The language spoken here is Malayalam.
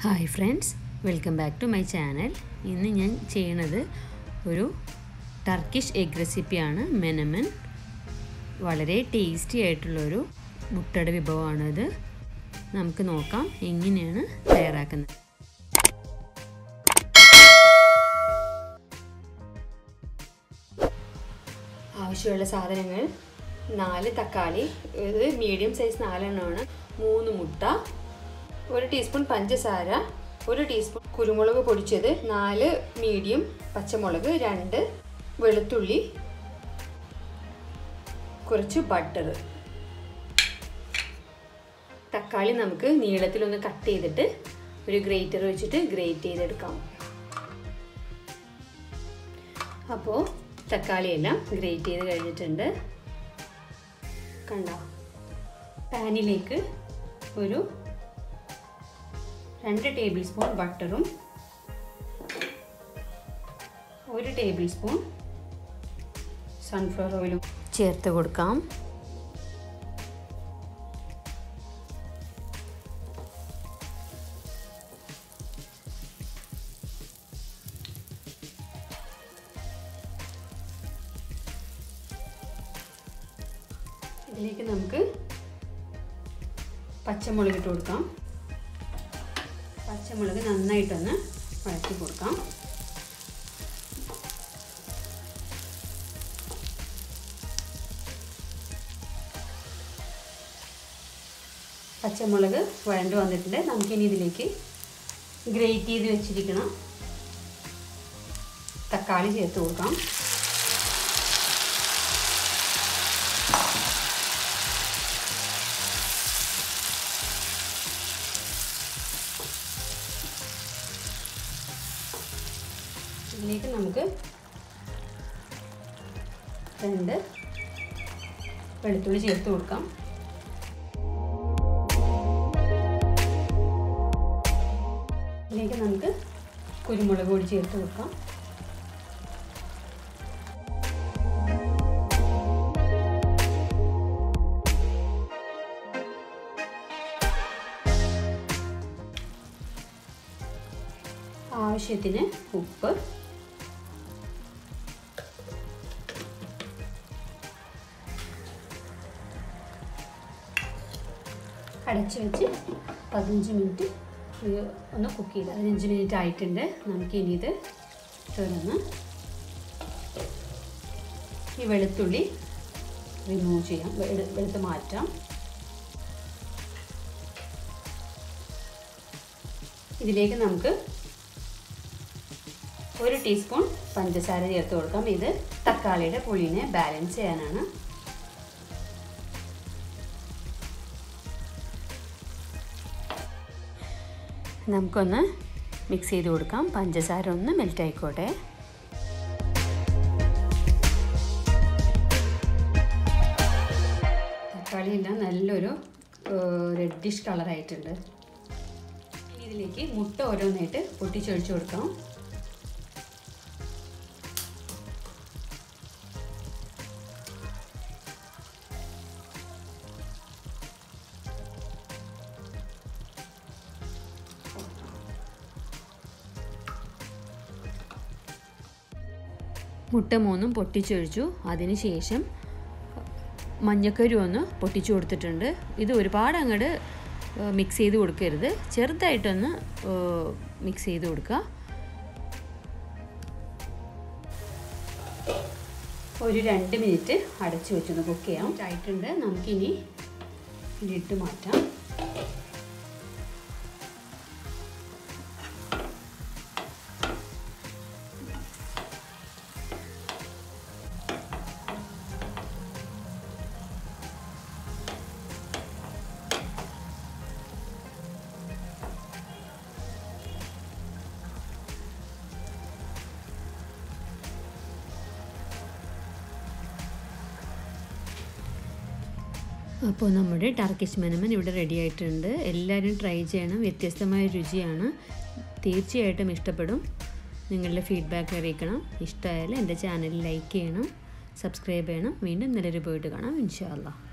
hi friends welcome back to my channel ഇന്ന് ഞാൻ ചെയ്യണത് ഒരു ടർക്കിഷ് എഗ് റെസിപ്പിയാണ് മെനമൻ വളരെ ടേസ്റ്റി ആയിട്ടുള്ളൊരു മുട്ടയുടെ വിഭവമാണിത് നമുക്ക് നോക്കാം എങ്ങനെയാണ് തയ്യാറാക്കുന്നത് ആവശ്യമുള്ള സാധനങ്ങൾ നാല് തക്കാളി ഇത് മീഡിയം സൈസ് നാലെണ്ണമാണ് മൂന്ന് മുട്ട ഒരു ടീസ്പൂൺ പഞ്ചസാര ഒരു ടീസ്പൂൺ കുരുമുളക് പൊടിച്ചത് നാല് മീഡിയം പച്ചമുളക് രണ്ട് വെളുത്തുള്ളി കുറച്ച് ബട്ടർ തക്കാളി നമുക്ക് നീളത്തിലൊന്ന് കട്ട് ചെയ്തിട്ട് ഒരു ഗ്രേറ്റർ വെച്ചിട്ട് ഗ്രേറ്റ് ചെയ്തെടുക്കാം അപ്പോൾ തക്കാളിയെല്ലാം ഗ്രേറ്റ് ചെയ്ത് കഴിഞ്ഞിട്ടുണ്ട് കണ്ട പാനിലേക്ക് ഒരു രണ്ട് ടേബിൾ സ്പൂൺ ബട്ടറും ഒരു ടേബിൾ സ്പൂൺ സൺഫ്ലവർ ഓയിലും ചേർത്ത് കൊടുക്കാം ഇതിലേക്ക് നമുക്ക് പച്ചമുളക് ഇട്ട് കൊടുക്കാം പച്ചമുളക് നന്നായിട്ടൊന്ന് വഴറ്റി കൊടുക്കാം പച്ചമുളക് വഴണ്ട് വന്നിട്ടുണ്ട് നമുക്കിനി ഇതിലേക്ക് ഗ്രേറ്റ് ചെയ്ത് വെച്ചിരിക്കണം തക്കാളി ചേർത്ത് കൊടുക്കാം ഇതിലേക്ക് നമുക്ക് രണ്ട് വെളുത്തുള്ളി ചേർത്ത് കൊടുക്കാം ഇതിലേക്ക് നമുക്ക് കുരുമുളക് പൊടി ചേർത്ത് കൊടുക്കാം ആവശ്യത്തിന് ഉപ്പ് അടച്ചു വെച്ച് പതിനഞ്ച് മിനിറ്റ് ഒന്ന് കുക്ക് ചെയ്ത് പതിനഞ്ച് മിനിറ്റ് ആയിട്ടുണ്ട് നമുക്ക് ഇനി ഇത് തുറന്ന് ഈ വെളുത്തുള്ളി റിമൂവ് ചെയ്യാം വെളുത്ത് മാറ്റാം ഇതിലേക്ക് നമുക്ക് ഒരു ടീസ്പൂൺ പഞ്ചസാര ചേർത്ത് കൊടുക്കാം ഇത് തക്കാളിയുടെ പുളിനെ ബാലൻസ് ചെയ്യാനാണ് നമുക്കൊന്ന് മിക്സ് ചെയ്ത് കൊടുക്കാം പഞ്ചസാര ഒന്ന് മെൽറ്റ് ആയിക്കോട്ടെ തക്കാളിയെല്ലാം നല്ലൊരു റെഡിഷ് കളറായിട്ടുണ്ട് ഇനി ഇതിലേക്ക് മുട്ട ഓരോന്നായിട്ട് പൊട്ടിച്ചൊഴിച്ചു കൊടുക്കാം മുട്ട മൂന്നും പൊട്ടിച്ചൊഴിച്ചു അതിനുശേഷം മഞ്ഞക്കരു ഒന്ന് പൊട്ടിച്ചു കൊടുത്തിട്ടുണ്ട് ഇത് ഒരുപാട് അങ്ങോട്ട് മിക്സ് ചെയ്ത് കൊടുക്കരുത് ചെറുതായിട്ടൊന്ന് മിക്സ് ചെയ്ത് കൊടുക്കുക ഒരു രണ്ട് മിനിറ്റ് അടച്ചു വെച്ചൊന്ന് കുക്ക് ചെയ്യാം ആയിട്ടുണ്ട് നമുക്കിനി ലിഡ് മാറ്റാം അപ്പോൾ നമ്മുടെ ടർക്കിഷ് മെനമൻ ഇവിടെ റെഡി ആയിട്ടുണ്ട് എല്ലാവരും ട്രൈ ചെയ്യണം വ്യത്യസ്തമായ രുചിയാണ് തീർച്ചയായിട്ടും ഇഷ്ടപ്പെടും നിങ്ങളുടെ ഫീഡ്ബാക്ക് അറിയിക്കണം ഇഷ്ടമായാൽ എൻ്റെ ചാനൽ ലൈക്ക് ചെയ്യണം സബ്സ്ക്രൈബ് ചെയ്യണം വീണ്ടും നല്ലൊരു പോയിട്ട് കാണാം ഇൻഷാല്ലാ